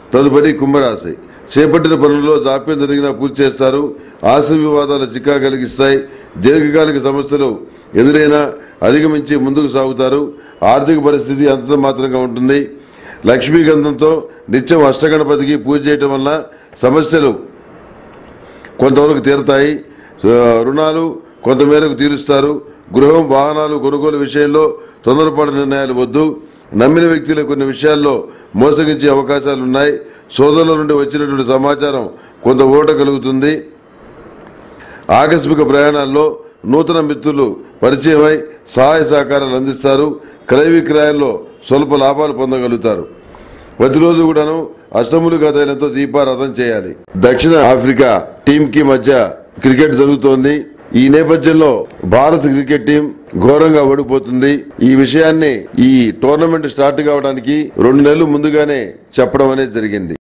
తదుపరి కుంభరాశి చేపట్టిన పనుల్లో జాప్యం జరిగినా పూర్తి చేస్తారు ఆశ వివాదాలు చిక్కా కలిగిస్తాయి దీర్ఘకాలిక సమస్యలు ఎదురైనా అధిగమించి ముందుకు సాగుతారు ఆర్థిక పరిస్థితి అంత మాత్రంగా ఉంటుంది లక్ష్మీ గంధంతో నిత్యం అష్టగణపతికి పూజ చేయటం వల్ల సమస్యలు కొంతవరకు తీరుతాయి ఆ, రుణాలు కొంతమేరకు తీరుస్తారు గృహం వాహనాలు కొనుగోలు విషయంలో తొందరపాటు నిర్ణయాలు వద్దు నమ్మిన వ్యక్తుల కొన్ని విషయాల్లో మోసగించే అవకాశాలు ఉన్నాయి సోదరుల నుండి వచ్చినటువంటి సమాచారం కొంత ఊరట కలుగుతుంది ఆకస్మిక ప్రయాణాల్లో నూతన మిత్రులు పరిచయమై సహాయ సహకారాలు అందిస్తారు క్రయ విక్రయాల్లో స్వల్ప లాభాలు పొందగలుగుతారు ప్రతిరోజు కూడాను అష్టములుగా తైలంతో దీపారాధన చేయాలి దక్షిణ ఆఫ్రికా టీం కి మధ్య క్రికెట్ జరుగుతోంది ఈ నేపథ్యంలో భారత్ క్రికెట్ టీం ఘోరంగా ఓడిపోతుంది ఈ విషయాన్ని ఈ టోర్నమెంట్ స్టార్ట్ కావడానికి రెండు నెలలు ముందుగానే చెప్పడం అనేది జరిగింది